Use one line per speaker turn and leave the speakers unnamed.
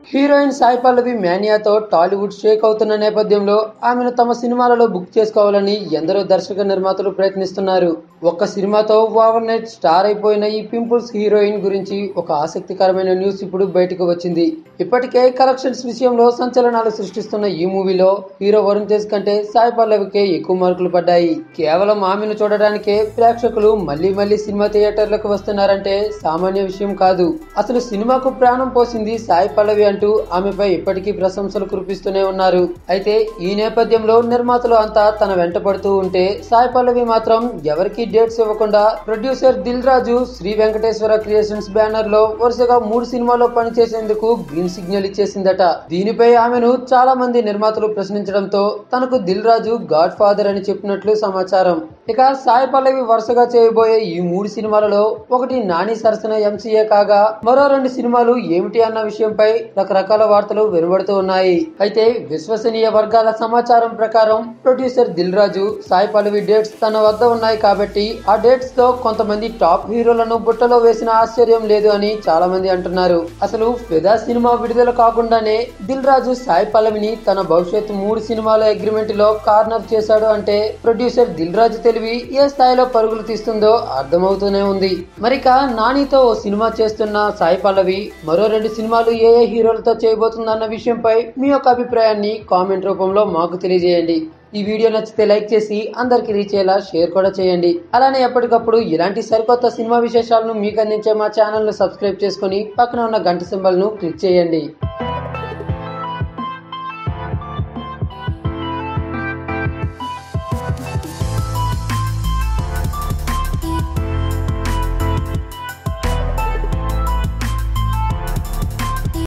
heroine Sai Pallavi మేనియాతో Tollywood shake అవుతున్న నేపథ్యంలో ఆమెను తమ సినిమాలలో బుక్ చేసుకోవాలని ఎందరో దర్శక నిర్మాతలు ప్రయత్నిస్తున్నారు ఒక్క సినిమాతో ఓవర్ నైట్ స్టార్ అయిపోయిన ఈ పింపుల్స్ హీరోయిన్ గురించి ఒక ఆసక్తికరమైన న్యూస్ ఇప్పుడు బయటకు వచ్చింది ఇప్పటికే కలెక్షన్స్ విషయంలో సంచలనాలు సృష్టిస్తున్న ఈ మూవీలో హీరో వరుణ్ తేజ్ కంటే సాయి పల్లవికే ఎక్కువ మార్కులు పడ్డాయి కేవలం ఆమెను చూడడానికే ప్రేక్షకులు మళ్లీ మళ్లీ సినిమా థియేటర్లకు వస్తున్నారంటే సామాన్య విషయం కాదు అసలు సినిమాకు ప్రాణం పోసింది సాయి పల్లవి అంటూ ఆమెపై ఇప్పటికీ ప్రశంసలు కురిపిస్తూనే ఉన్నారు అయితే ఈ నేపథ్యంలో నిర్మాతలు అంతా తన వెంట పడుతూ ఉంటే సాయి పల్లవి మాత్రం ఎవరికీ డేట్స్ ఇవ్వకుండా producer Dil Raju Sri Venkateswara creations banner లో వరుసగా మూడు సినిమాల్లో పనిచేసేందుకు గ్రీన్ సిగ్నల్ ఇచ్చేసిందట దీనిపై ఆమెను చాలా మంది నిర్మాతలు ప్రశ్నించడంతో తనకు దిల్ రాజు గాడ్ ఫాదర్ అని చెప్పినట్లు సమాచారం ఇక సాయి పల్లవి వరుసగా చేయబోయే ఈ మూడు సినిమాలలో ఒకటి నాని సరసన ఎంసీఏ కాగా మరో రెండు సినిమాలు ఏమిటి అన్న విషయంపై రకరకాల వార్తలు వెలువడుతూ ఉన్నాయి అయితే విశ్వసనీయ వర్గాల సమాచారం ప్రకారం ప్రొడ్యూసర్ దిల్ రాజు సాయి పల్లవి డేట్స్ తన వద్ద ఉన్నాయి కాబట్టి ఆ డేట్స్ లో కొంతమంది టాప్ హీరోలను బుట్టలో వేసిన ఆశ్చర్యం లేదు అని చాలా మంది అంటున్నారు అసలు ఫిదా సినిమా విడుదల కాకుండానే దిల్ రాజు సాయి పల్లవిని తన భవిష్యత్ మూడు సినిమాల అగ్రిమెంట్ లో కార్నప్ చేశాడు అంటే ప్రొడ్యూసర్ దిల్ రాజు తెలివి ఏ స్థాయిలో పరుగులు తీస్తుందో అర్థమవుతూనే ఉంది మరిక నానితో ఓ సినిమా చేస్తున్న సాయి పల్లవి మరో రెండు సినిమాలు ఏ ఏ హీరోలతో చేయబోతుందన్న విషయంపై మీ యొక్క అభిప్రాయాన్ని కామెంట్ రూపంలో మాకు తెలియజేయండి ఈ వీడియో నచ్చితే లైక్ చేసి అందరికి రీచ్ అయ్యేలా షేర్ కూడా చేయండి అలానే ఎప్పటికప్పుడు ఇలాంటి సరికొత్త సినిమా విశేషాలను మీకు అందించే మా ఛానల్ను సబ్స్క్రైబ్ చేసుకొని పక్కన ఉన్న గంట సింబల్ను క్లిక్ చేయండి